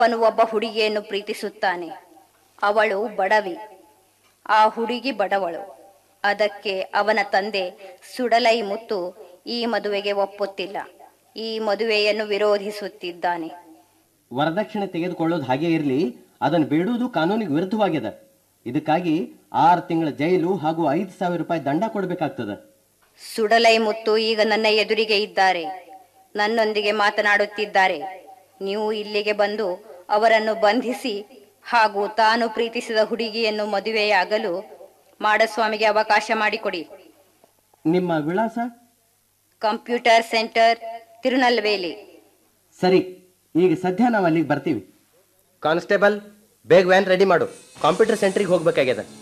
ಅವನು ಒಬ್ಬ ಹುಡುಗಿಯನ್ನು ಪ್ರೀತಿಸುತ್ತಾನೆ ಅವಳು ಬಡವಿ ಆ ಹುಡುಗಿ ಬಡವಳು ಅದಕ್ಕೆ ಅವನ ತಂದೆ ಸುಡಲೈ ಮುತ್ತು ಈ ಮದುವೆಗೆ ಒಪ್ಪುತ್ತಿಲ್ಲ ಈ ಮದುವೆಯನ್ನು ವಿರೋಧಿಸುತ್ತಿದ್ದಾನೆ ವರದಕ್ಷಿಣೆ ತೆಗೆದುಕೊಳ್ಳೋದು ಹಾಗೆ ಇರಲಿ ಅದನ್ನು ಬೇಡುವುದು ಕಾನೂನಿಗೆ ವಿರುದ್ಧವಾಗಿದೆ ಇದಕ್ಕಾಗಿ ಆರು ತಿಂಗಳ ಜೈಲು ಹಾಗೂ ಐದು ಸಾವಿರ ರೂಪಾಯಿ ದಂಡ ಕೊಡಬೇಕಾಗ್ತದೆ ಸುಡಲೈ ಮುತ್ತು ಈಗ ನನ್ನ ಎದುರಿಗೆ ಇದ್ದಾರೆ ನನ್ನೊಂದಿಗೆ ಮಾತನಾಡುತ್ತಿದ್ದಾರೆ ನೀವು ಇಲ್ಲಿಗೆ ಬಂದು ಅವರನ್ನು ಬಂಧಿಸಿ ಹಾಗೂ ತಾನು ಪ್ರೀತಿಸಿದ ಹುಡುಗಿಯನ್ನು ಮದುವೆಯಾಗಲು ಮಾಡಸ್ವಾಮಿಗೆ ಅವಕಾಶ ಮಾಡಿಕೊಡಿ ನಿಮ್ಮ ವಿಳಾಸ ಕಂಪ್ಯೂಟರ್ ಸೆಂಟರ್ ತಿರುನಲ್ವೇಲಿ ಸರಿ ಈಗ ಸದ್ಯ ನಾವು ಅಲ್ಲಿಗೆ ಬರ್ತೀವಿ ಕಾನ್ಸ್ಟೇಬಲ್ ಬೇಗ ವ್ಯಾನ್ ರೆಡಿ ಮಾಡು ಕಾಂಪ್ಯೂಟರ್ ಸೆಂಟ್ರಿಗೆ ಹೋಗ್ಬೇಕಾಗ್ಯದ